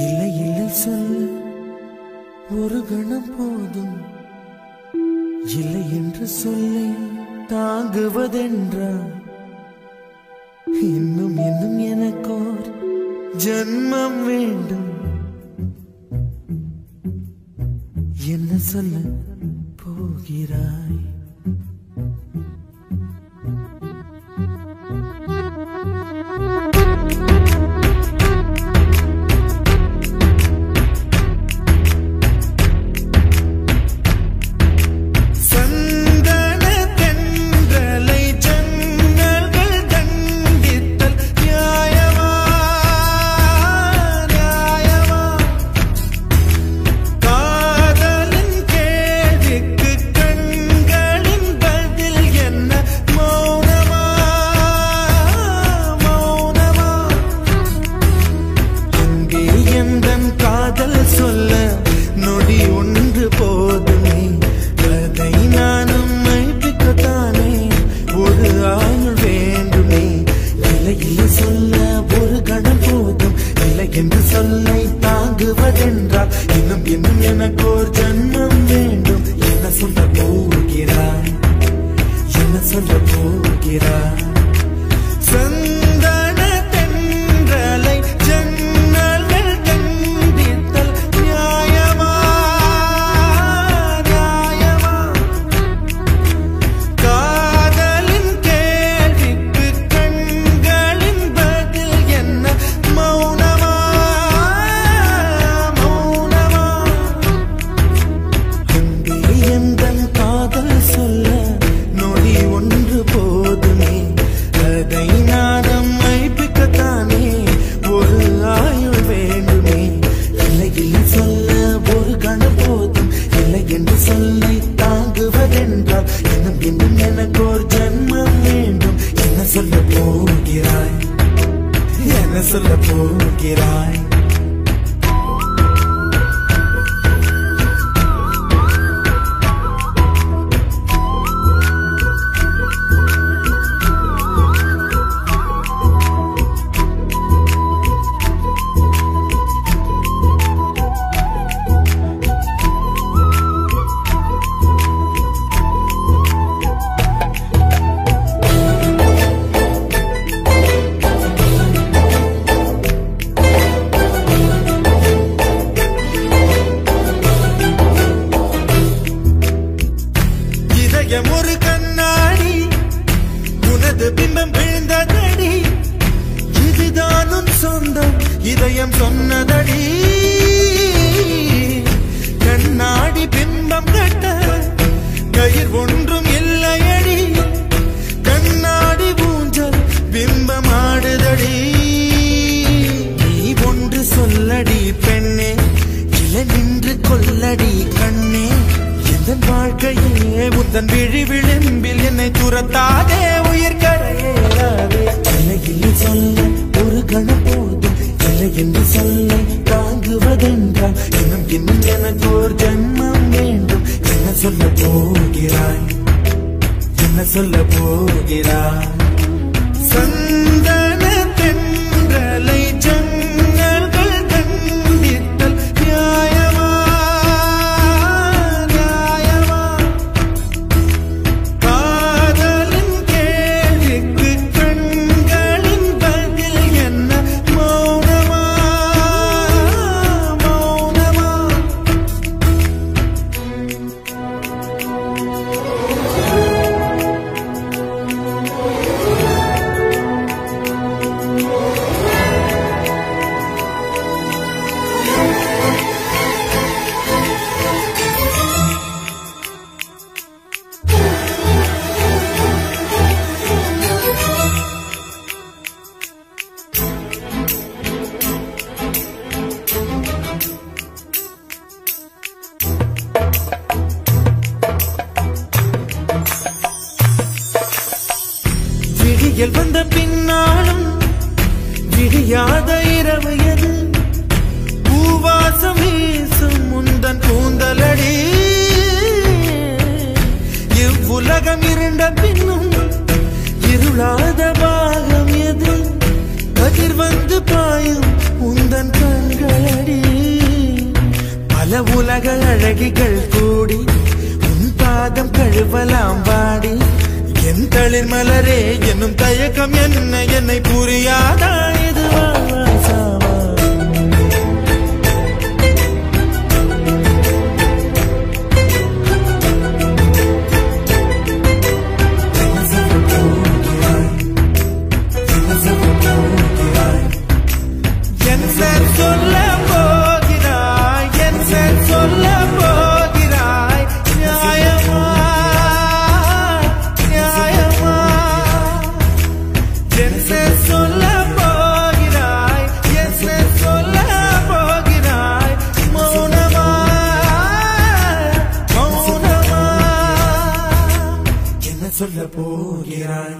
இல்லை இல்லை சொல்ல ஒரு கணம் போதும் இல்லை என்று சொல்லை தாங்குவதென்றா இன்னும் இன்னும் எனக்கோர் ஜன்மம் வேண்டும் என்ன சொல்ல போகிறாய் சந்தன தென்றலை ஜன்னல்கள் தண்டித்தல் நியாயமா நியாயமா காதலின் கேள்விக்கு கண்களின் பதில் என்ன மௌனமா மௌனமா அங்கே எந்தன் காதல் சொல்ல நொடி ஒன்று போதுமே அதை நானும் மைப்பிக்கத்தானே ஒரு ஆயுள் வேண்டுமே இல்லை இல்லை சொல்ல ஒரு கணம் போதும் இல்லை என்று சொல்லை தாங்குவதென்றால் இன்னும் இன்னும் எனக்கு ஒரு ஜன்மம் வேண்டும் என்ன சொல்ல போகிறாய் என்ன சொல்ல போகிறாய் சந்தன தென்றலை ஜன்னல்கள் கண்டித்தல் நியாயமா நியாயமா காதலின் கேள்விக்கு கண்களின் பதில் என்ன மௌனமா மௌனமா அன்பே எந்தன் காதல் சொல்ல நொடி ஒன்று போதுமே அதை நாடம் மைப்பிக்கத்தானே ஒரு ஆயுள் வேண்டுமே இல்லை இல்லை சொல்ல ஒரு கணம் போதும் இல்லை என்று சொல்லை தாங்குவதென்றால் இன்னும் இன்னும் எனக்கு ஒரு ஜன்மம் வேண்டும் என்ன சொல்ல போகிறாய் என்ன சொல்ல போகிறாய் இதயம் ஒரு கண்ணாடி உனது பிம்பம் விழுந்ததடி இதுதான் உன் சொந்தம் இதயம் சொன்னதடி கண்ணாடி பிம்பம் கட்ட கயிர் ஒன்றும் இல்லையடி கண்ணாடி ஊஞ்சல் பிம்பம் ஆடுதடி நீ ஒன்று சொல்லடி பெண்ணே இல நின்று கொல்லடி கண்ணே எந்த வாழ்க்கையே உந்தன் விழி விளிம்பில் என்னை துரத்தாதே உயிர் கரையேறாதே இல்லை சொல்ல ஒரு கணம் போதும் இல்லை என்று சொல்ல தாங்குவதென்றால் இன்னும் இன்னும் எனக்கு ஒரு ஜன்மம் வேண்டும் என்ன சொல்ல போகிறாய் என்ன சொல்ல போகிறாய் சந்தன தென்றலை ஜன்னல்கள் கண்டித்தல் நியாயமா நியாயமா காதலின் கேள்விக்கு கண்களின் பதில் என்ன மௌனமா மௌனமா விடியல் வந்த பின்னாலும் விடியாத இரவு எது பூவாசம் வீசும் முந்தன் கூந்தலடி இவ்வுலகம் இருண்ட பின்னும் இருளாத பாகம் எது கதிர் வந்து பாயும் உந்தன் கண்களடி அழகிகள் கூடி உன் பாதம் கழுவலாம் வாடி என் தளிர் மலரே என்னும் தயக்கம் என்ன என்னை புரியாதா இது வாழ்வா சாவா என் சார் சொல்ல போகிறாய் என் சார் சொல்ல போகிறாய் நியாயமா நியாயமா என் சார் சொல்ல போகிறாய் என் சார் சொல்ல போகிறாய் மௌனமா மௌனமா என்ன சொல்ல போகிறாய்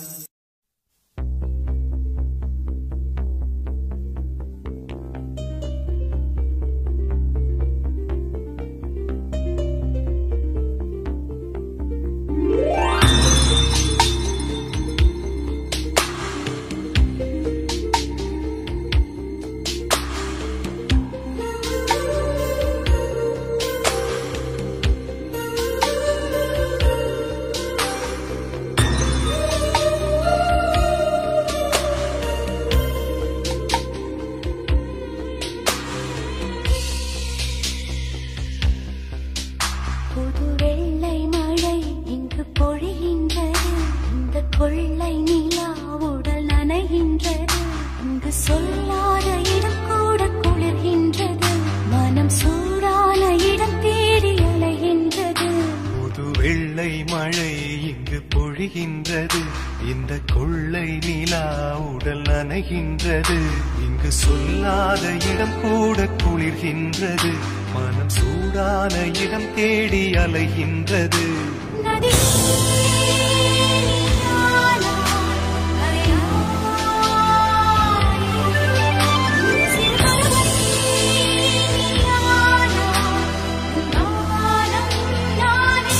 புது வெள்ளை மழை இங்கு பொழிகின்றது இந்த கொள்ளை நிலா உடல் நனைகின்றது இங்கு சொல்லாத இடம் கூட குளிர்கின்றது மனம் சூடான இடம் தேடி அலைகின்றது புது வெள்ளை மழை இங்கு பொழிகின்றது இந்த கொள்ளை நிலா உடல் நனைகின்றது இங்கு சொல்லாத இடம் கூட குளிர்கின்றது மனம் சூடான இடம் தேடி அலைகின்றது நதி நீரானா, கரையாய். சிறுகடல் நீரானா, நானும் நானே.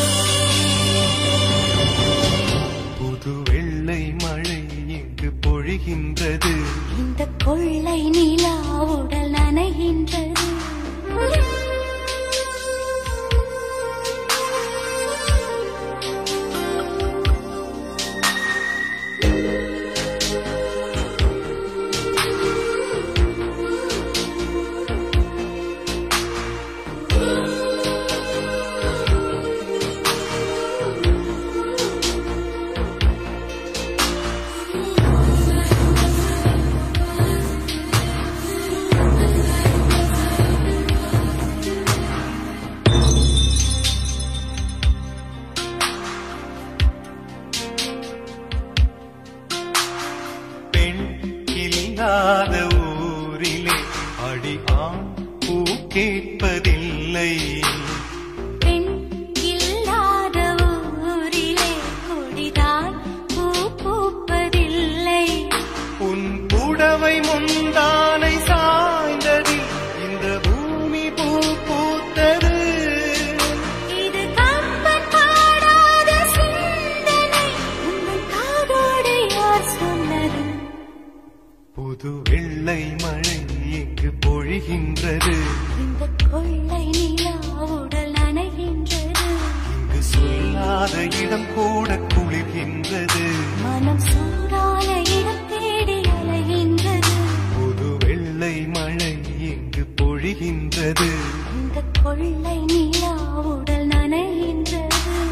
புது வெள்ளை மழை இங்கு பொழிகின்றது இந்த கொள்ளை நிலா உடல் நனைகின்றது பெண் இல்லாத ஊரிலே அடி ஆண் பூ கேட்பதில்லை பெண் இல்லாத ஊரிலே கொடிதான் பூ பூப்பதில்லை உன் புடவை முந்தானை சாய்ந்ததில் இந்த பூமி பூ பூத்தது இது கம்பன் பாடாத சிந்தனை உங்கள் காதோடு யார் சொன்னது புது வெள்ளை மழை இங்கு பொழிகின்றது இந்த கொள்ளை நிலா உடல் நனைகின்றது இங்கு சொல்லாத இடம் கூட குளிர்கின்றது மனம் சூடான இடம் தேடி அலைகின்றது புது வெள்ளை மழை இங்கு பொழிகின்றது இந்த கொள்ளை நிலா உடல் நனைகின்றது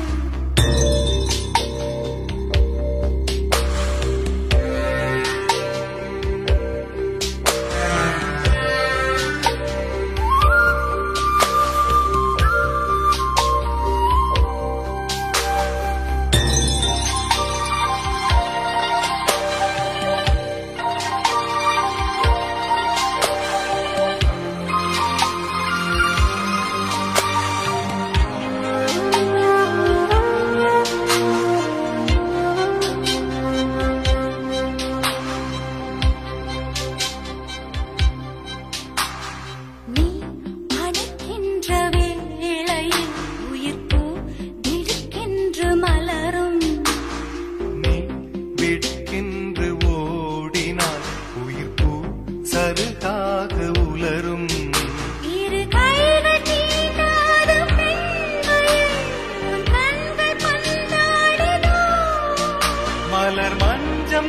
நீ அணைக்கின்ற வேளையில் உயிர் பூ திடுக்கென்று மலரும் நீ விற்கின்று ஓடினால் உயிர் பூ சருகாக உலரும் இரு கைகள் தீண்டாத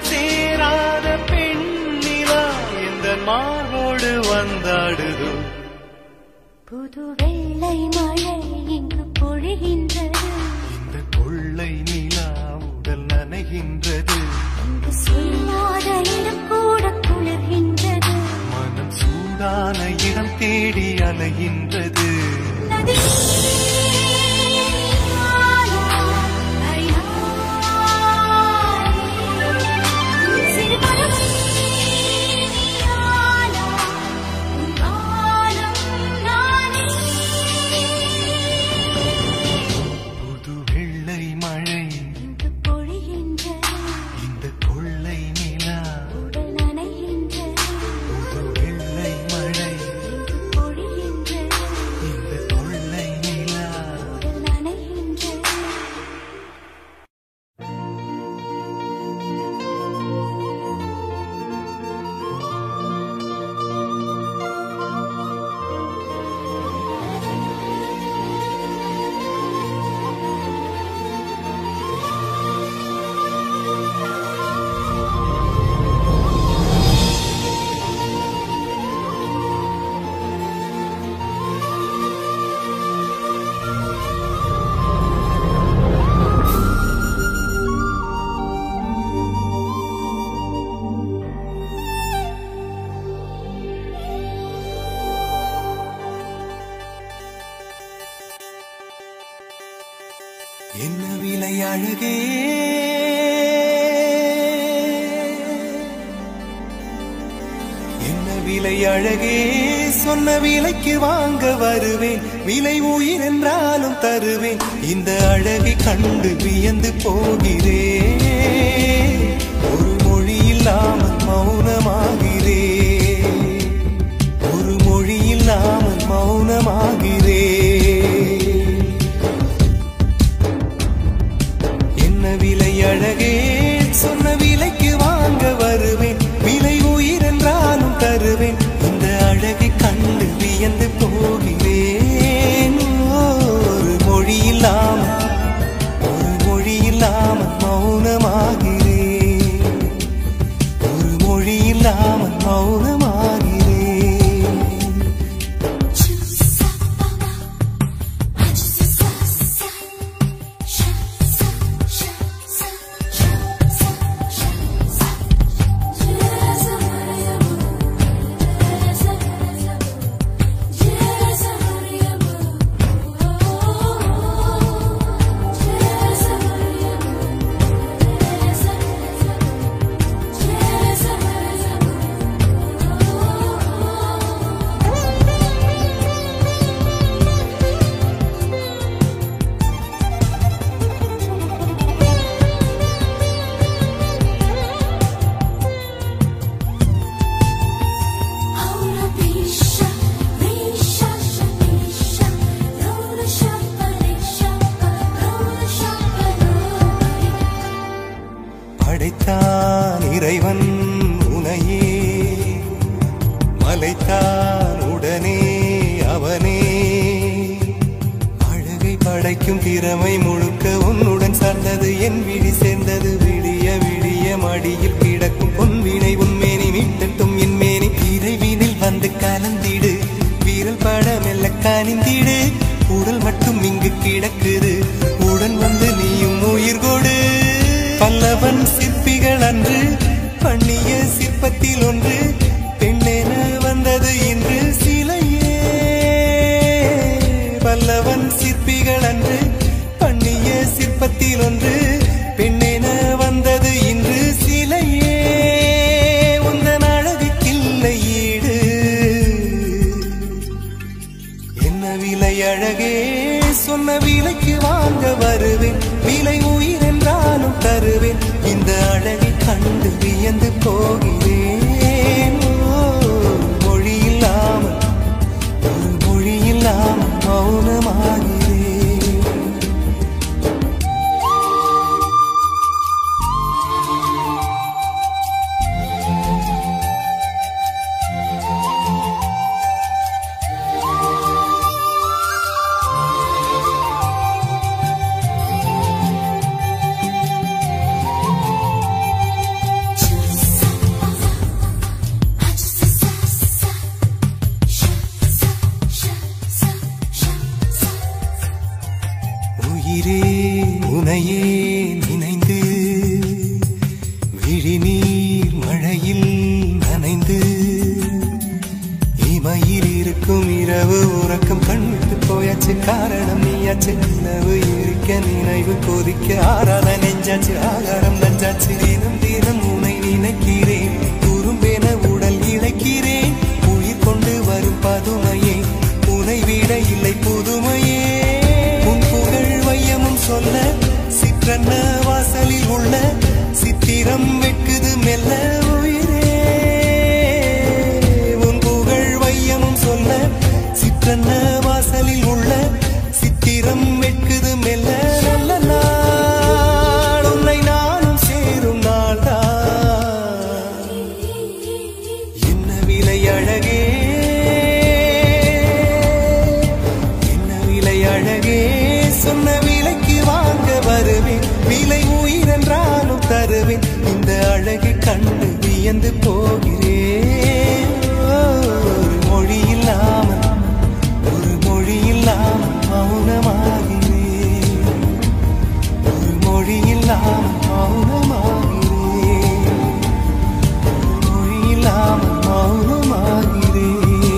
சேராத பெண்ணிலா எந்த மார்போடு வந்தாடுதோ புது வெள்ளை மழை இங்கு பொழிகின்றது இந்த கொள்ளை நிலா உடல் நனைகின்றது இங்கு சொல்லாத இடம் கூட குளிர்கின்றது மனம் சூடான இடம் தேடி அலைகின்றது நதி சிறு பறவை நீயானா, உன் வானம் நானே. புது வெள்ளை மழை இங்கு பொழிகின்றது இந்த கொள்ளை நிலா உடல் நனைகின்றது புது வெள்ளை மழை இங்கு பொழிகின்றது இந்த கொள்ளை நிலா உடல் நனைகின்றது என்ன விலை அழகே என்ன விலை அழகே சொன்ன விலைக்கு வாங்க வருவேன் விலை உயிர் என்றாலும் தருவேன் இந்த அழகை கண்டு வியந்து போகிறேன் ஒரு மொழி இல்லாமல் மௌனமாகிறேன் ஒரு மொழி இல்லாமல் மௌனமாகிறேன் என்ன விலை அழகே சொன்ன விலைக்கு வாங்க வருவேன் விலை உயிர் என்றாலும் தருவேன் இந்த அழகை கண்டு வியந்து போகிறேன் ஒரு மொழி இல்லாமல் ஒரு மொழி இல்லாமல் மௌனமாகிறேன் ஒரு மொழி இல்லாமல் மௌனமாகிறேன் படைத்தான் இறைவன் உனையே மலைத்தான் உடனே அவனே அழகை படைக்கும் திறமை முழுக்க உன்னுடன் சார்ந்தது என் விழி சேர்ந்தது விடிய விடிய மடியில் கிடக்கும் பொன்வினை உன்மேனி மீட்டட்டும் என் மேனி இறைவினில் வந்து கலந்திடு வீரல் பட மெல்ல கனிந்திடு உடல் மட்டும் இங்கு கிடக்குது உடன் வந்து நீயும் உயிர் கொடு பல்லவன் சிற்பிகள் அன்று பண்ணிய சிற்பத்தில் ஒன்று பெண்ணென வந்தது இன்று சிலையே பல்லவன் சிற்பிகள் அன்று பண்ணிய சிற்பத்தில் ஒன்று பெண்ணென வந்தது இன்று சிலையே உந்தன் அழகுக்கில்லை ஈடு என்ன விலை அழகே சொன்ன விலைக்கு வாங்க உறக்கம் கண்விட்டு போயாச்சு காரணம் நீயாச்சு நிலவு இருக்க நினைவு கொதிக்க ஆறாத நெஞ்சாச்சு ஆகாரம் நஞ்சாச்சு தினம் தினம் உனை நினைக்கிறேன் குறும்பென உடல் இழைக்கிறேன் உயிர் கொண்டு வரும் பதுமையே உனை விட இல்லை புதுமையே உன் புகழ் வையமும் சொல்ல சிற்றன்ன வாசலில் உள்ள சித்திரம் வெட்குது மெல்ல உயிரே உன் புகழ் வையமும் சொல்ல சிற்றன்ன வாசலில் உள்ள சித்திரம் வெட்குது மெல்ல நல்ல நாள் உன்னை நானும் சேரும் நாள்தான் என்ன விலை அழகே என்ன விலை அழகே சொன்ன விலைக்கு வாங்க வருவேன் விலை உயிரென்றாலும் தருவேன் இந்த அழகை கண்டு வியந்து போகிறேன் ஒரு மொழி இல்லாமல் ஒரு மொழி இல்லாமல் மௌனமாகிறேன் ஒரு மொழி இல்லாமல் மௌனமாகிறேன் ஒரு மொழி இல்லாமல் மௌனமாகிறேன்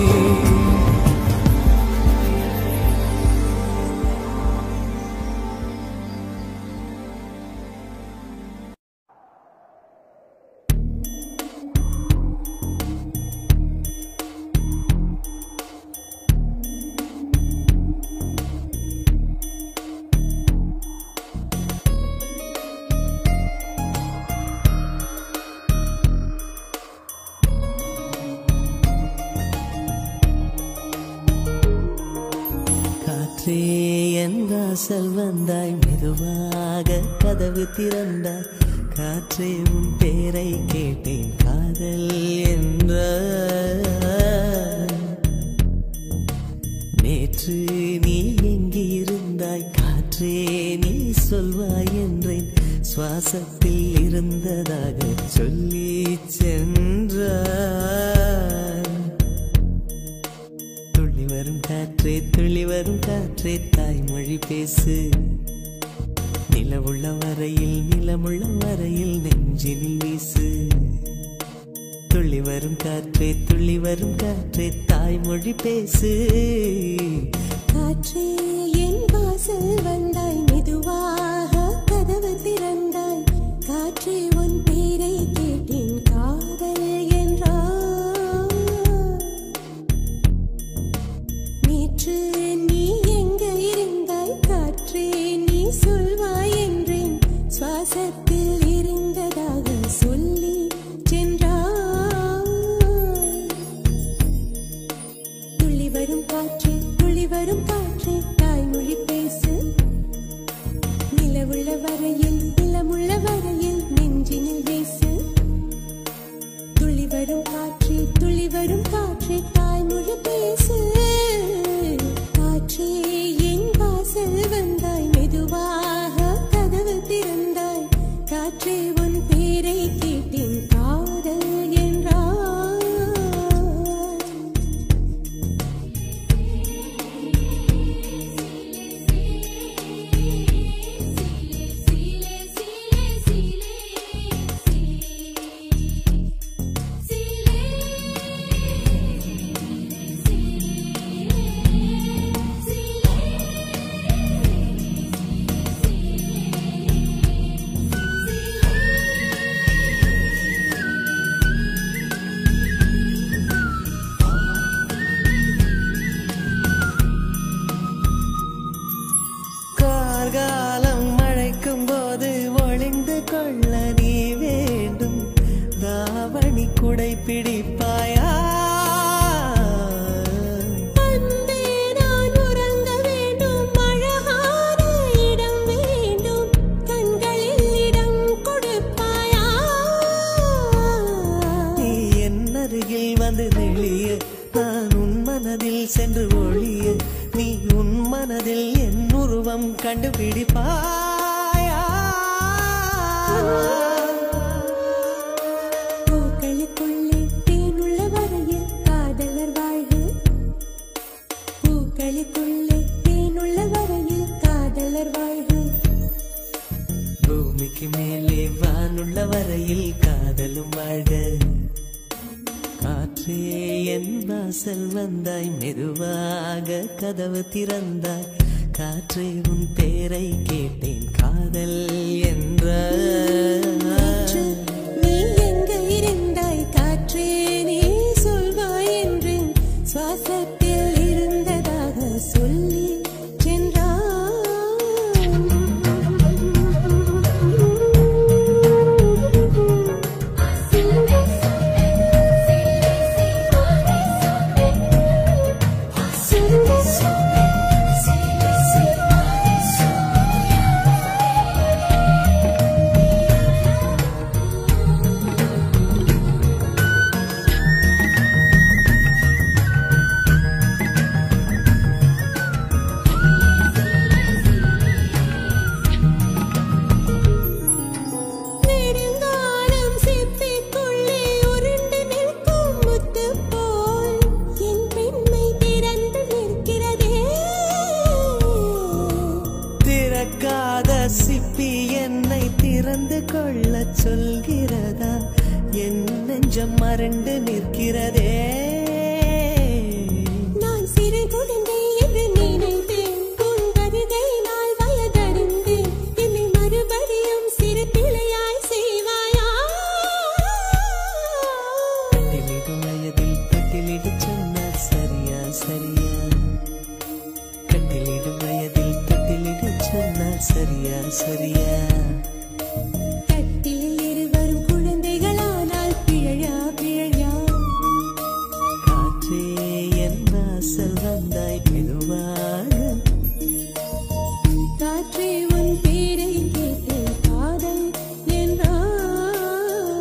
காற்றே என் வாசல் வந்தாய் மெதுவாக கதவு திறந்தாய் காற்றே உன் பேரை கேட்டேன் காதல் என்ற நேற்று நீ எங்கே இருந்தாய் காற்றே நீ சொல்வாய் என்றேன் சுவாசத்தில் இருந்ததாக சொல்லி சென்றாய் துள்ளி வரும் காற்றே துள்ளி வரும் காற்றே தாய்மொழி பேசு நிலவுள்ள வரையில் நிலமுள்ள வரையில் நெஞ்சினில் வீசு துள்ளி வரும் காற்றே துள்ளி வரும் காற்றே தாய்மொழி பேசு காற்றே என் வாசல் வந்தாய் மெதுவாக கதவு திறந்தாய் காற்றே உன் பேரை கேட்டேன் காதல் என்றாய் நேற்று நீ எங்க இருந்தாய் காற்றே நீ சொல்வாய் என்றேன் சுவாசத்தில் இருந்ததாக சொல்லி சென்றாய் துள்ளி வரும் காற்றே துள்ளி வரும் காற்றே தாய்மொழி பேசு நிலவுள்ள வரையில் நிலமுள்ள வரையில் நெஞ்சினில் வீசு துள்ளி வரும் காற்றே துள்ளி வரும் காற்றே தாய்மொழி பேசு காற்றே என் வாசல் வந்தாய் மெதுவாக கதவு திறந்தாய் காற்றே உன் பேரை கேட்டேன் காதல் என்றாய் கார்காலம் மழைக்கும் போது ஒளிந்து கொள்ள நீ வேண்டும் தாவணி குடை பிடிப்பாயா அன்பே நான் உறங்க வேண்டும் அழகான இடம் வேண்டும் கண்களில் இடம் கொடுப்பாயா நீ என் அருகில் வந்து நெளிய நான் உன் மனதில் சென்று ஒளிய நீ உன் மனதில் என் உருவம் கண்டுபிடிப்பாயா பூக்களுக்குள்ளே தேனுள்ள வரையில் காதலர் வாழ்வு பூக்களுக்குள்ளே தேனுள்ள வரையில் காதலர் வாழ்வு பூமிக்கு மேலே வானுள்ள வரையில் காதலும் வாழ்க காற்று காற்றே என் வாசல் வந்தாய் மெதுவாக கதவு திறந்தாய் காற்றே உன் பேரை கேட்டேன் காதல் என்ற நீ எங்க இருந்தாய் காற்றே நீ சொல்வாய் என்று சுவாசத்தில் இருந்ததாக சொல்லி நெடுங்காலம் சிப்பிக்குள்ளே உருண்டு நிற்கும் முத்து போல் என் பெண்மை திறந்து நிற்கிறதே திறக்காத சிப்பி என்னை திறந்து கொள்ள சொல்கிறதா என் நெஞ்சம் மறண்டு நிற்கிறதே நான் சிறு குழந்தை என்று நினைத்தேன் உன் வருகை நாள் வயதறிந்தேன் என்னை மறுபடியும் சிறு பிள்ளையாய் செய்வாயா கட்டிலிடும் வயதில் தொட்டிலிடு சொன்னார் சரியா சரியா கட்டிலிடும் வயதில் தொட்டிலிடு சொன்னார் சரியா சரியா கட்டிலில் இருவரும் குழந்தைகளானால் பிழையா பிழையா காற்றே என் வாசல் வந்தாய் மெதுவாக காற்றே உன் பேரை கேட்டேன் காதல் என்றாய்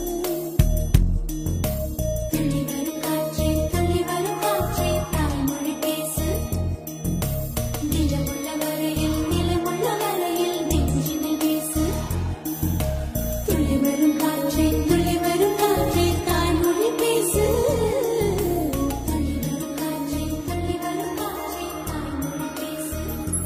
துள்ளி வரும் காற்றே துள்ளி வரும் காற்றே தாய்மொழி பேசு நிலமுள்ள வரையில் நிலமுள்ள வரையில் நெஞ்சினில் வீசு துள்ளி வரும் காற்றே துள்ளி வரும் காற்றே தாய்மொழி பேசு துள்ளி வரும் காற்றே துள்ளி வரும் காற்றே தாய்மொழி பேசு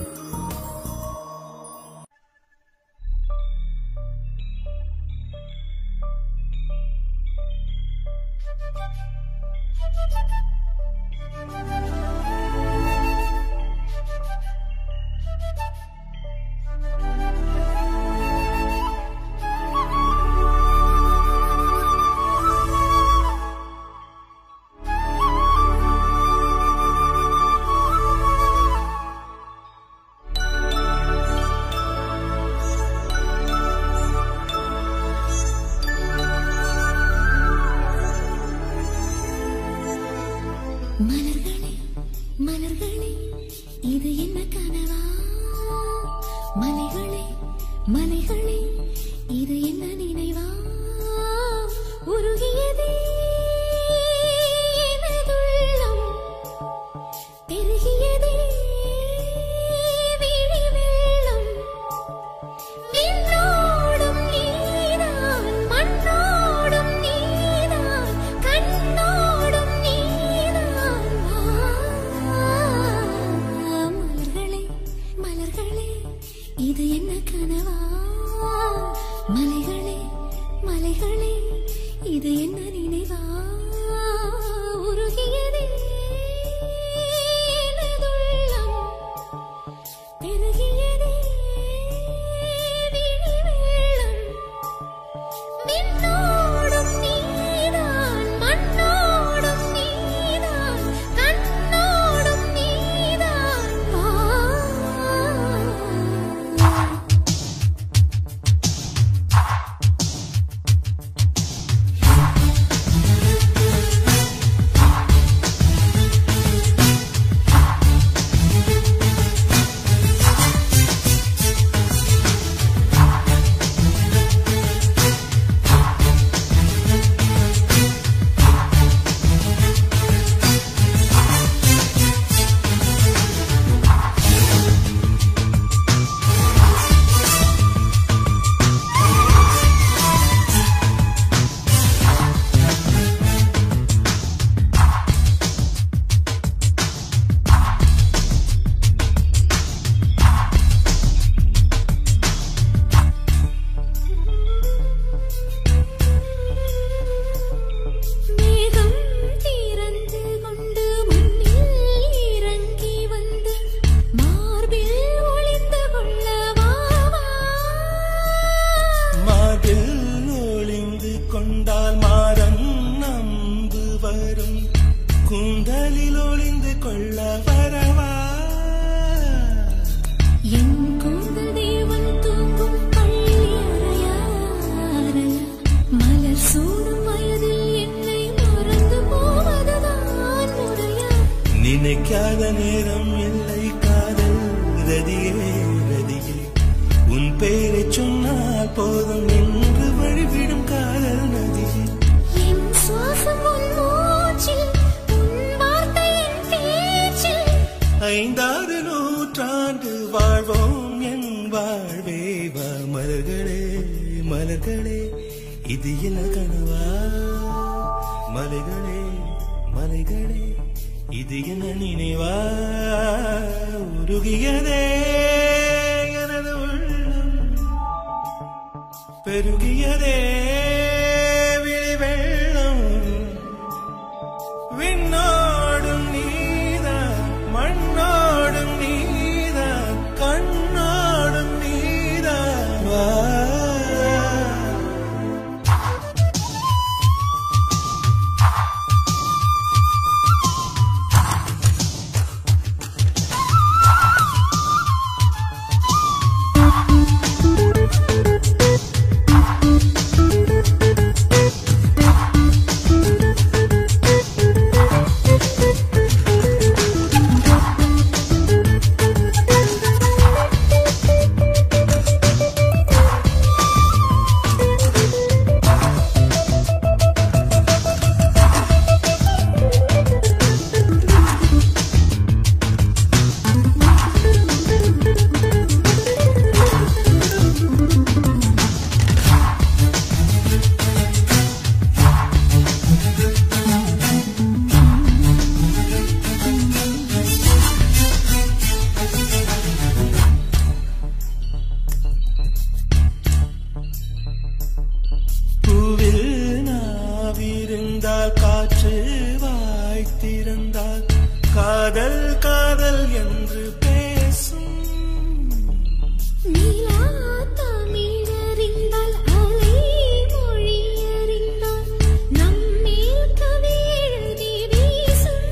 மலர்களே மலர்களே இது என்ன கனவா மலைகளே மலைகளே இது என்ன நினைவா உருகியதே எனதுள்ளம் பெருகியதே விழி வெள்ளம் விண்ணோடும் நீதான் மண்ணோடும் நீதான் கண்ணோடும் நீதான் மலர்களே மலர்களே இது என்ன கனவா மலைகளே மலை கூந்தலில் ஒளிந்து கொள்ள வரவா என் கூந்தல் தேவன் தூங்கும் பள்ளி அறையா அறையா மலர் சூடும் வயதில் என்னை மறந்து போவதுதான் முறையா நினைக்காத நேரம் இல்லை காதல் ரதியே ரதியே உன் பேரை சொன்னால் போதும் என்று வழிவிடும் காதல் நதியே என் சுவாசம் உன் மூச்சில் உன் வார்த்தை என் பேச்சில் ஐந்தாறு நூற்றாண்டு வாழ்வோம் என் வாழ்வே வா மலர்களே மலர்களே இது என்ன கனவா மலைகளே மலைகளே இது என்ன நினைவா உருகியதே எனது உள்ளம் பெருகியதே விழி வெள்ளம் விண்ணோடும் நீதான் மண்ணோடும் நீதான் கண்ணோடும் நீதான் வா பூவில் நாவிருந்தால் காற்று வாய்த்திருந்தால் காதல் காதல் என்று பேசும் நீலா தமிழறிந்தால் அலை மொழி அறிந்தால் நம்மேல் கவிழதி வீசும்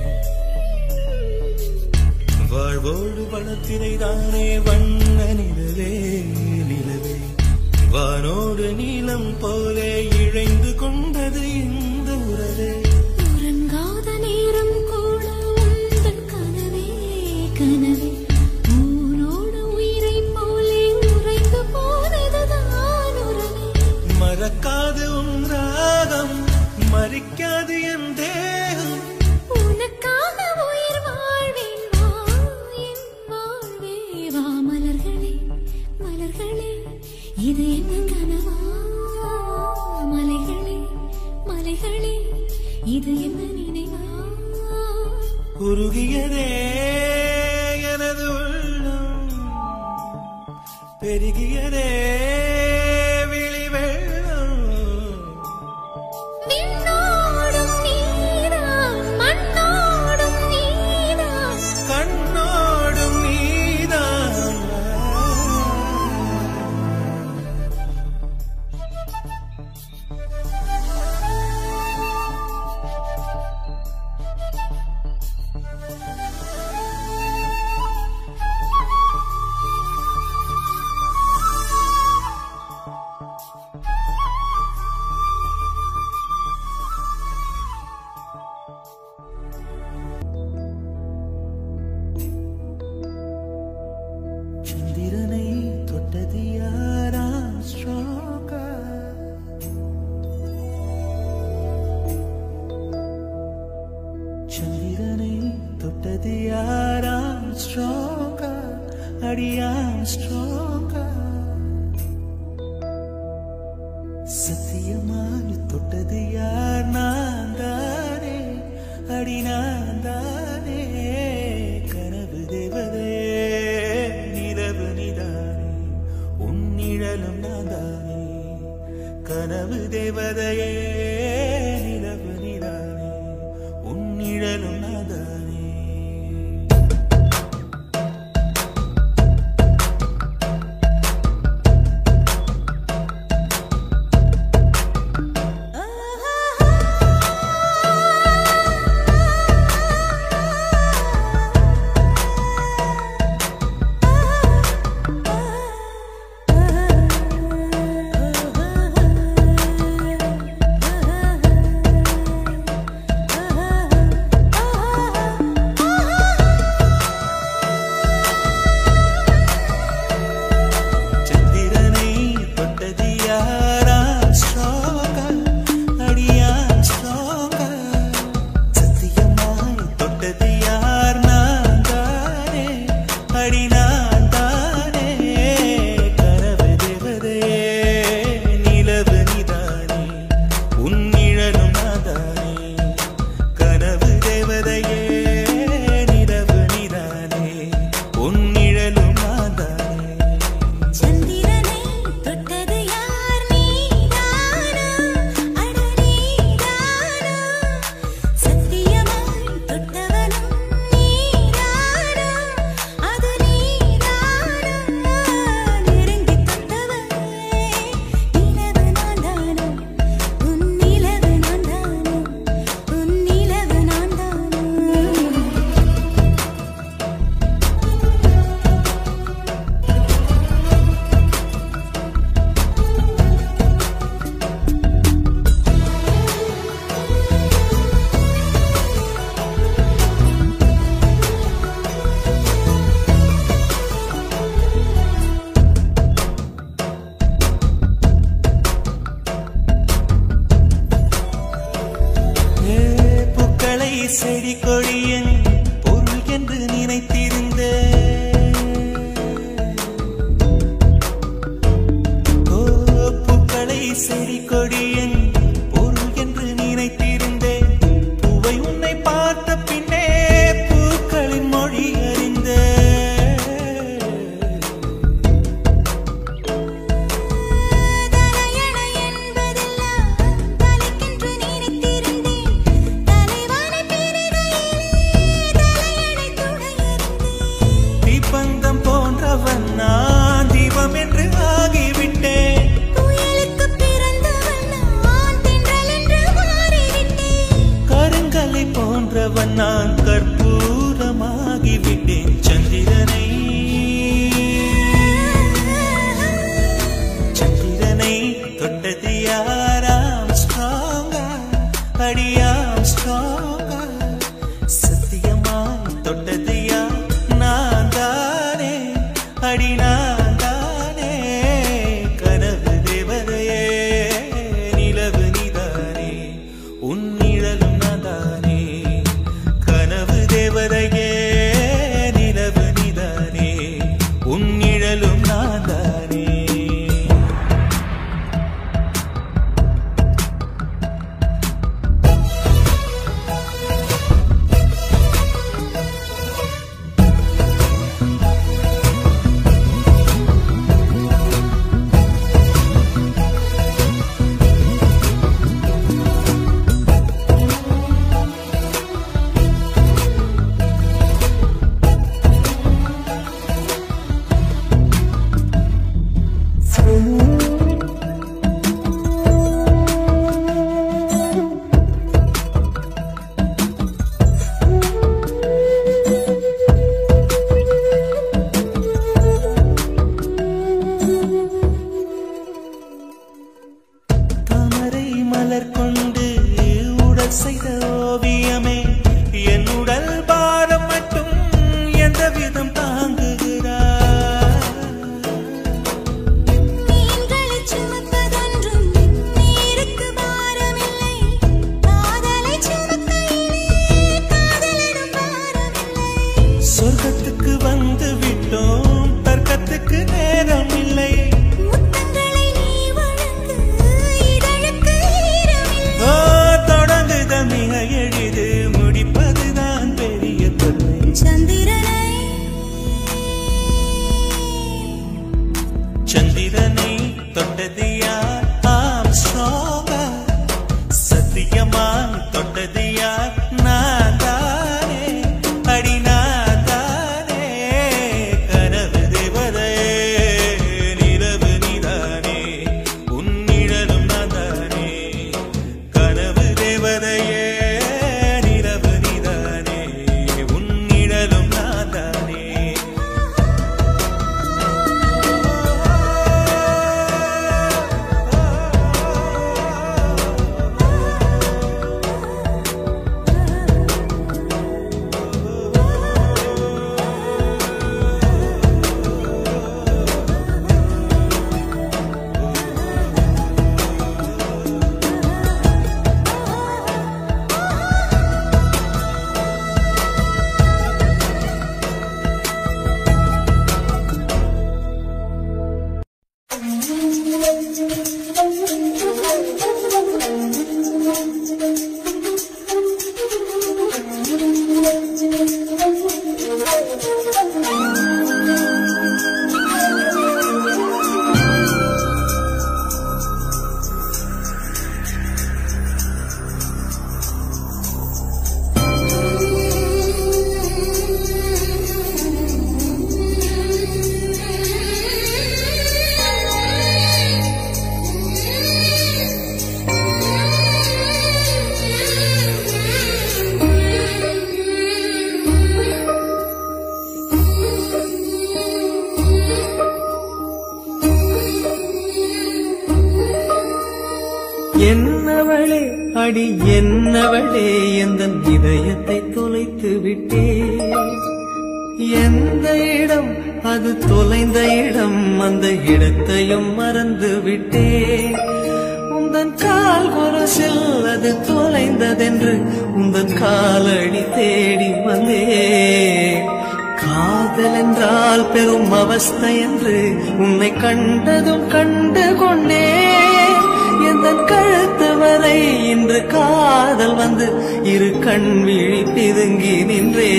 வாழ்வோடு வனத்தினை தானே வண்ண நிலவே நிலவே வானோடு நீலம் போலே இழைந்து கொண்டது இந்த உறவே உறங்காத நேரம் கூட உந்தன் கனவே கனவே ஊனோடு உயிரைப் போலே உறைந்து போனதுதான் உறவே மறக்காது உன் ராகம் மறிக்காது என் தேகம் உனக்காக உயிர் வாழ்வேன் வா என் வாழ்வே வா மலர்களே மலர்களே இது என்ன கனவா மலைகளே மலைகளே இது என்ன நினைவா உருகியதே எனது உள்ளம் பெருகியதே விழி வெள்ளம் விண்ணோடும் நீதான் மண்ணோடும் நீதான் கண்ணோடும் நீதான் சந்திரனை தொட்டது யாரா ஸ்ட்ராங்கா சந்திரனை தொட்டது யாரா ஸ்ட்ராங்கா அடியா ஸ்ட்ராங்கா சத்தியமாய் தொட்டது யார் நான் தானே அடி நான் தானே கனவு தேவதே நிலவு நிதானே உன்னிழலும் நான் தானே கனவு தேவதையே நிலவு நிதானே உன்னிழலும் நான் தானே ஆ செடி கொடியன் பொருள் என்று நினைத்திருந்த ஓ, பூக்களை செடி கொடியன் பொருள் என்று நினைத்திருந்தேன் பூவை உன்னை பார்த்த பின்னே பூக்களின் மொழி அறிந்த தலையணை என்பதெல்லாம் தலைக்கென்று நினைத்திருந்தேன் தலைவானை பெறுகையிலே தலையணை துணையிருந்தேன் தீப்பந்தம் போன்றவன் நான் தீபம் என்று ஆகிவிட்டேன் புயலுக்கு பிறந்தவன் நான் தென்றல் என்று மாறிவிட்டேன் கருங்கலை போன்றவன் நான் கற்பூரமாகிவிட்டேன் சந்திரனை சந்திரனை தொட்டது யாராம் ஸ்ட்ராங்கா அடியாம் ஸ்ட்ராங்கா சத்தியமாய் தொட்டது யார் நான் தானே அடி நான் தானே கனவு தேவதையே நிலவு நீதானே உன் நிழலும் நான் தானே கனவு தேவதையே நிலவு நீதானே உன் நிழலும் நான் தானே தாமரை மலர் கொண்டு உடல் செய்த ஓவியமே என் உடல் பாரம் மட்டும் எந்த விதம் தாங்குகிறார் மீன்களைச் சுமப்பதொன்றும் நீருக்கு பாரமில்லை காதலைச் சுமக்கையிலே காதலனும் பாரமில்லை சொர்க்கத்துக்கு வந்து விட்டோம் தர்க்கத்துக்கு நேரம் இல்லை முத்தங்களை நீ வழங்கு இதழுக்கு ஈரமில்லை ஓ, தொடங்குத மிக எளிது முடிப்பதுதான் பெரிய தொல்லை சந்திரனை சந்திரனை தொட்டது யார் ஆம் ஸ்ட்ராங்கா சத்தியமா தொட்டது யார் நான் தானே அடி நான் தானே கனவு தேவதையே நிலவு நீதானே உன் நிழலும் நான் தானே கனவு தேவதையே நிலவு நீதானே உன் நிழலும் நான் தானே என்னவளே அடி என்னவளே எந்த இதயத்தை தொலைத்து விட்டே எந்த இடம் அது தொலைந்த இடம் அந்த இடத்தையும் மறந்து விட்டே உன் உந்தன் கால் கொரசில் அது தொலைந்ததென்று உந்தன் காலடி தேடி வந்தே காதல் என்றால் பெரும் அவஸ்தை என்று உன்னை கண்டதும் கண்டு கொண்டே எந்த கழுத்து வரை இன்று காதல் வந்து இரு கண் விழி பிதுங்கி நின்றே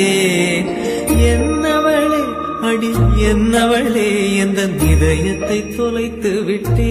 என்னவளே அடி என்னவளே எந்த இதயத்தை தொலைத்து விட்டே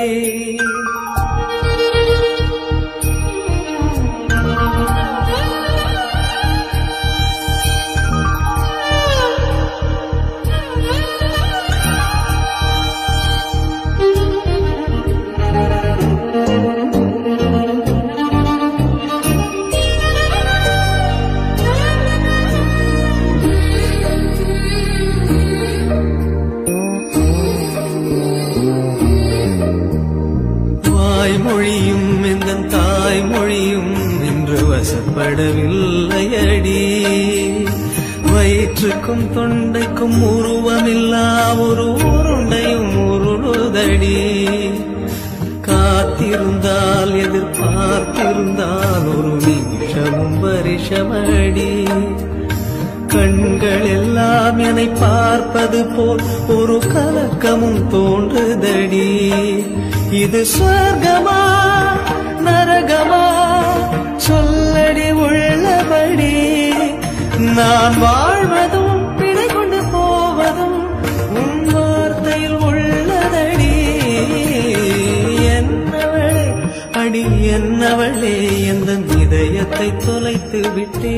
வாய்மொழியும் இந்த தாய்மொழியும் இன்று வசப்படவில்லையடி வயிற்றுக்கும் தொண்டைக்கும் உருவமில்லா ஒரு உருண்டையும் உருளுதடி காத்திருந்தால் எதிர்பார்த்திருந்தால் ஒரு நிமிஷமும் வருஷமடி கண்கள் எல்லாம் என்னை பார்ப்பது போல் ஒரு கலக்கமும் தோன்றுதடி இது சொர்க்கமா நரகமா சொல்லடி உள்ளபடி நான் வாழ்வதும் பிழை கொண்டு போவதும் உன் வார்த்தையில் உள்ளதடி என்னவளே அடி என்னவளே எந்த இதயத்தை தொலைத்து விட்டே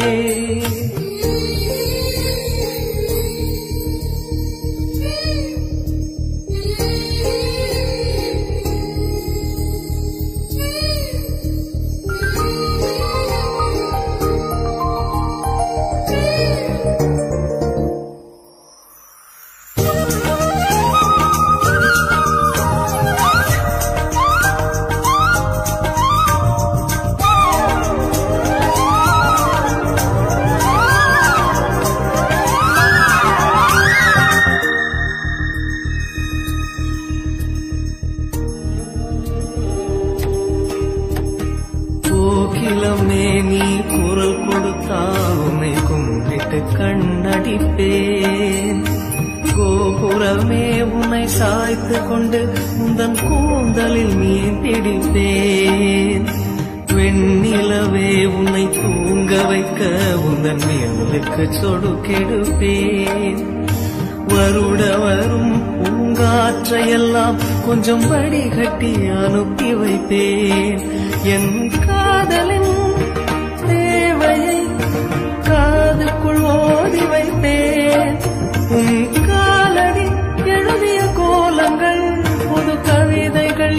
கோகிலமே நீ குரல் கொடுத்தால் உன்னை கும்பிட்டு கண்ணடிப்பேன் கோபுரமே உன்னை சாய்த்து கொண்டு உந்தன் கூந்தலில் மீன் பிடிப்பேன் வெண்ணிலவே உன்னை தூங்க வைக்க உந்தன் மேலுக்கு சொடுக்கெடுப்பேன் வருட வரும் பூங்காற்றையெல்லாம் கொஞ்சம் வடிகட்டி அனுப்பி வைத்தேன் என் காதலின் தேவையை காதுக்குள் ஓதி வைத்தேன் உன் காலடி எழுதிய கோலங்கள் புது கவிதைகள்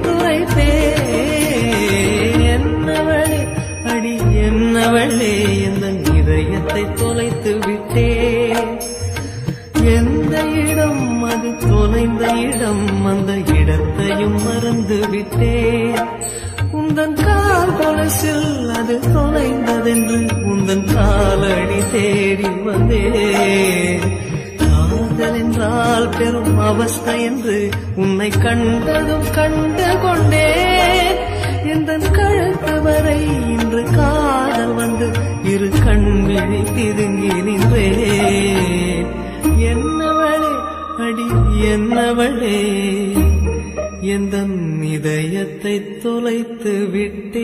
என்றுரைத்தேன் என்னவளே அடி என்னவளே எந்த இதயத்தை தொலைத்து விட்டேன் எந்த இடம் அது தொலைந்த இடம் அந்த இடத்தையும் மறந்து விட்டேன் உந்தன் கால் கொலசில் அது தொலைந்ததென்று உந்தன் காலடி தேடி வந்தேன் காதல் என்றால் பெரும் அவஸ்தை என்று உன்னை கண்டதும் கண்டு கொண்டேன் எந்த கழுத்து வரை இன்று காதல் வந்து இரு கண் விழி பிதுங்கி நின்றேன் என்னவளே அடி என்னவளே எந்த இதயத்தை தொலைத்து விட்டே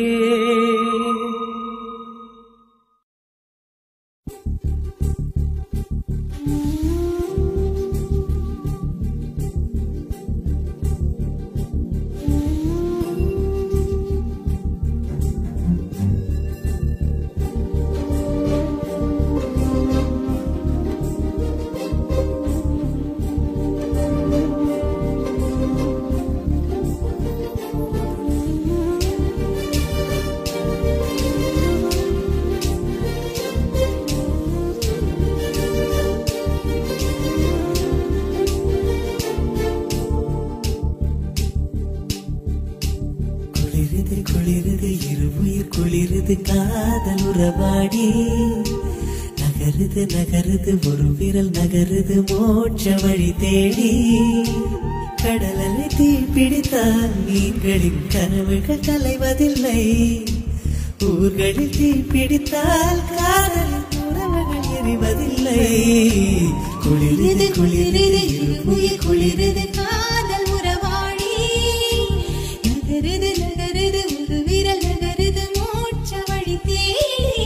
குளிருது குளிருது இருவுயிர் குளிருது காதல் உறவாடி நகருது நகருது ஒரு விரல் நகருது மோட்ச வழி தேடி கடலலை தீ பிடித்தால் மீன்களின் கனவுகள் கலைவதில்லை ஊர்களில் தீ பிடித்தால் காதலின் உறவுகள் எரிவதில்லை குளிரது குளிரது உயிர் குளிரது காதல் உறவாடி நகருது நகருது ஒரு விரல் நகருது மோட்ச வழி தேடி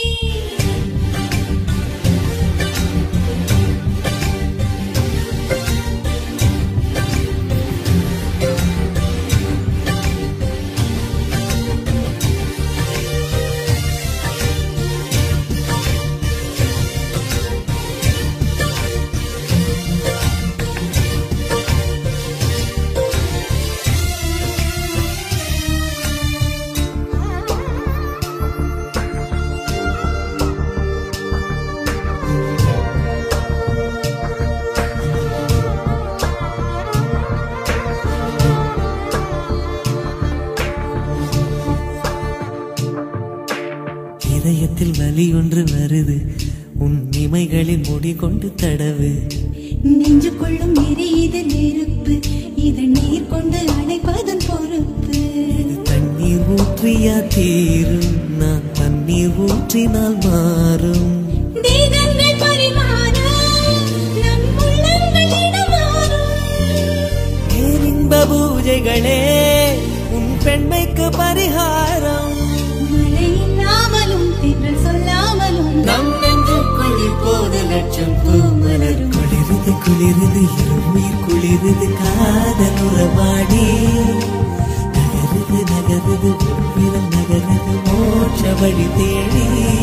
இதயத்தில் வலி ஒன்று வருது உன் இமைகளில் முடி கொண்டு தடவு நெஞ்சு கொள்ளும் எரியுது நெருப்பு இதன் நீர் கொண்டு அணைப்பதன் பொறுப்பு இது தண்ணீர் ஊற்றியா தீரும் நான் தண்ணீர் ஊற்றினால் மாறும் தேகங்கள் பரிமாற நம் உள்ளங்கள் இடமாறும் பேரின்ப பூஜைகளே உன் பெண்மைக்கு பரிகாரம் மழை இல்லாமலும் தென்றல் சொல்லாமலும் நம் நெஞ்சுக்குள் இப்போது லட்சம் பூமலர் குளிருது குளிருது இருமீர் குளிருது காதல் உறவாடி நகருது நகருது உன்னிடம் நகருது மோட்ச வழி தேடி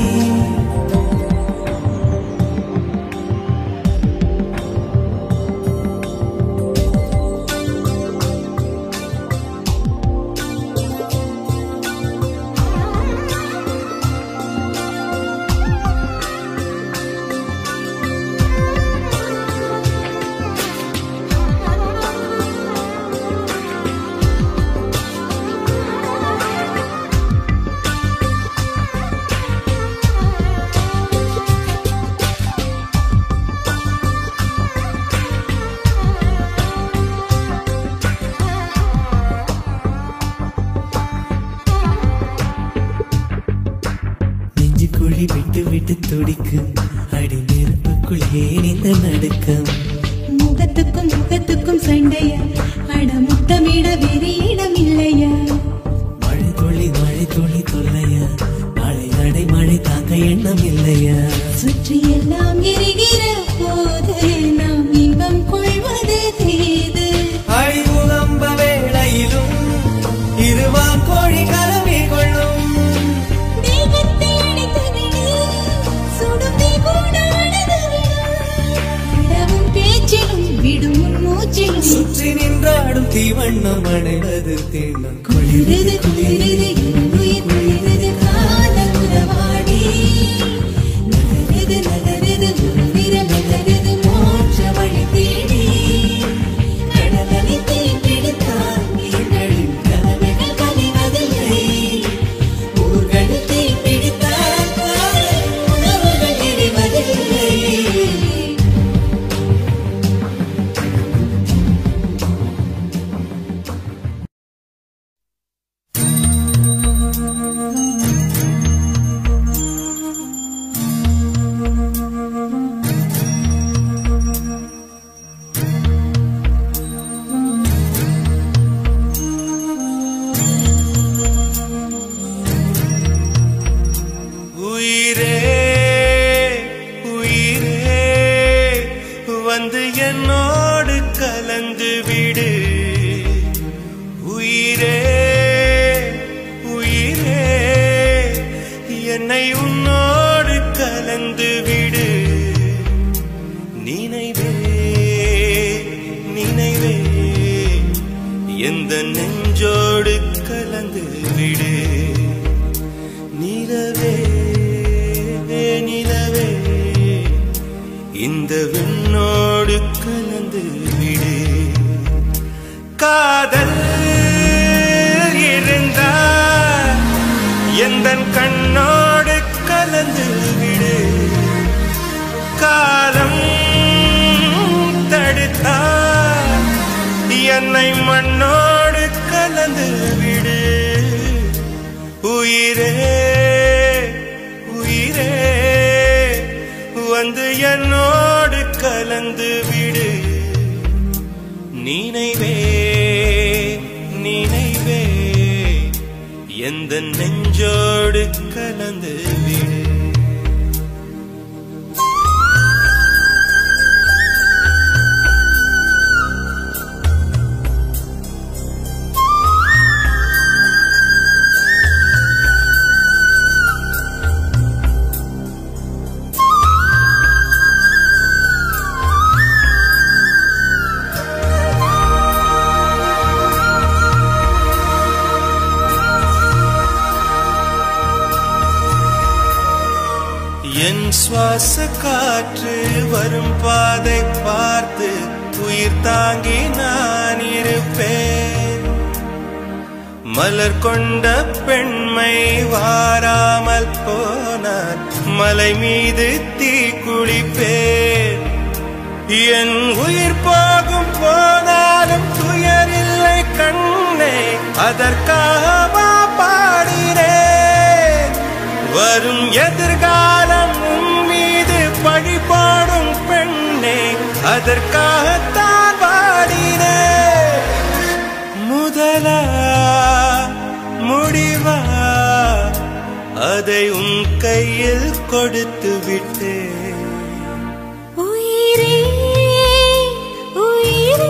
நெஞ்சு குழி விட்டு விட்டு துடிக்கும் அடி நெருப்புக்குள் ஏன் இந்த நடுக்கம் முகத்துக்கும் முகத்துக்கும் சண்டையா அட முத்தமிட வேறு இடம் இல்லையா மழை துளி மழை துளி தொல்லையா மழை அடை மழை தாங்க எண்ணம் இல்லையா சுற்றி எல்லாம் எரிகிற போது நாம் இன்பம் கொள்வது தேது அழிமுகம்ப வேளையிலும் இருவா கோழி கலவி கொள்ளும் தேகத்தை அணைத்து விடு சுடும் தீ கூட அணைத்து விடு இடமும் பேச்சிலும் விடும் உன் மூச்சிலும் சுற்றி நின்றாடும் தீவண்ணம் அடைவது திண்ணம் குளிரது குளிரது என் உயிர் குளிரது காதல் உறவாடி நகருது நகருது ஒரு விரல் நகருது மோட்ச வழி தேடி கடலலை தீ பிடித்தால் மீன்களின் கனவுகள் கலைவதில்லை ஊர்களில் தீ பிடித்தால் காதல் உணவுகள் எரிவதில்லை உயிரே உயிரே வந்து என்னோடு கலந்து விடு உயிரே உயிரே என்னை உன்னோடு கலந்து விடு நினைவே நினைவே எந்த நெஞ்சோடு கலந்து விடு நிலவே நிலவே இந்த விண்ணோடு கலந்து விடு காதல் இருந்தால் எந்த கண்ணோடு கலந்து விடு காலம் தடுத்தால் என்னோடு கலந்து விடு நினைவே நினைவே எந்த நெஞ்சோடு கலந்து விடு என் சுவாச காற்று வரும் பாதை பார்த்து உயிர் தாங்கி நான் இருப்பேன் மலர் கொண்ட பெண்மை வாராமல் போனான் மலை மீது தீ குளிப்பேன் என் உயிர் போகும் போனாலும் துயரில்லை கண்ணே அதற்காக பாடினேன் வரும் எதிர்காலம் உன் மீது பழி போடும் பெண்ணே அதற்காகத்தான் பாடினேன் முதலா முடிவா அதை உன் கையில் கொடுத்து விட்டேன் உயிரே உயிரே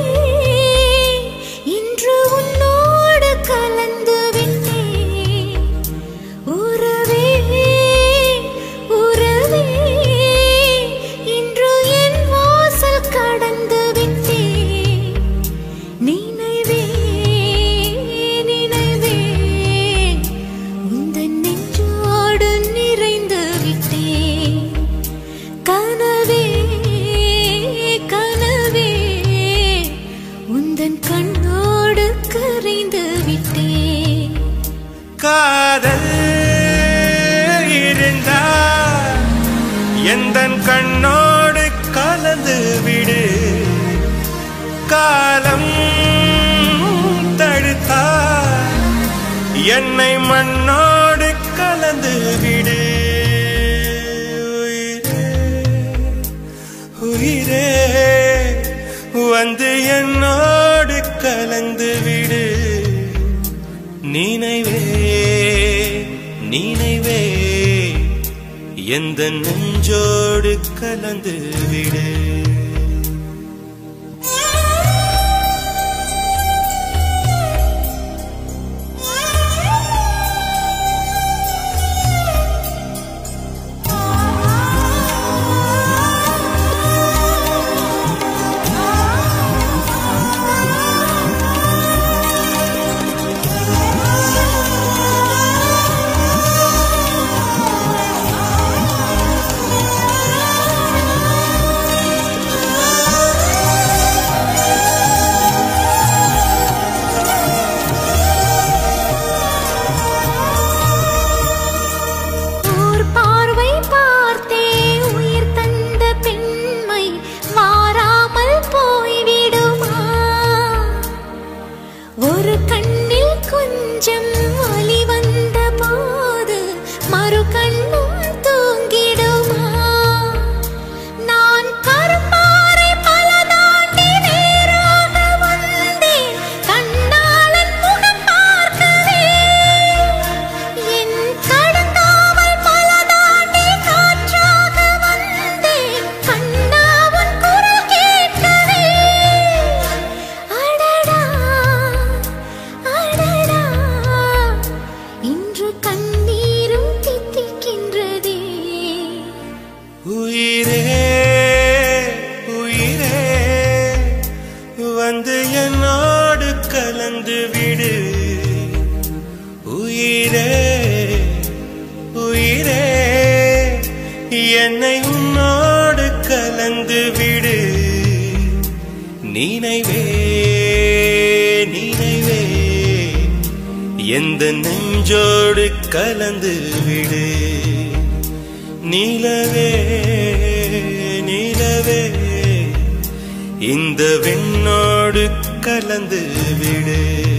இன்று உன்னோடு கலந்து விட்டேன் உறவே உறவே இன்று என் வாசல் கடந்து விட்டேன் நினைவே நினைவே உந்தன் நெஞ்சோடு நிறைந்து விட்டேன் கனவே கனவே உந்தன் கண்ணோடு கரைந்து விட்டேன் காதல் இருந்தா எந்த கண்ணோடு கலந்து விடு காலம் தடுத்தா என்னை மண்ணோடு கலந்து விடு உயிரே உயிரே வந்து என்னோடு கலந்து விடு நினைவே நினைவே எந்த நெஞ்சோடு கலந்து விடு ஓர் பார்வை பார்த்தே உயிர் தந்த பெண்மை மாறாமல் போய்விடுமா ஒரு கண்ணில் கொஞ்சம் ஒளி வந்த போது மறு கண்ணும் தூங்கிடுமா நான் கருப்பாறை பல தாண்டி நேராக வந்தேன் கண்ணாளன் முகம் பார்க்கவே என் கடந்தாமல் பல தாண்டி காற்றாக வந்தேன் கண்ணாவன் குரல் கேட்கவே அடடா அடடா இன்று கண்ணீரும் தித்திக்கின்றதே உயிரே உயிரே வந்து என்னோடு கலந்து விடு உயிரே உயிரே என்னை உன்னோடு கலந்து விடு நினைவே நினைவே எந்த நெஞ்சோடு கலந்து விடு நிலவே நிலவே இந்த விண்ணோடு கலந்து விடு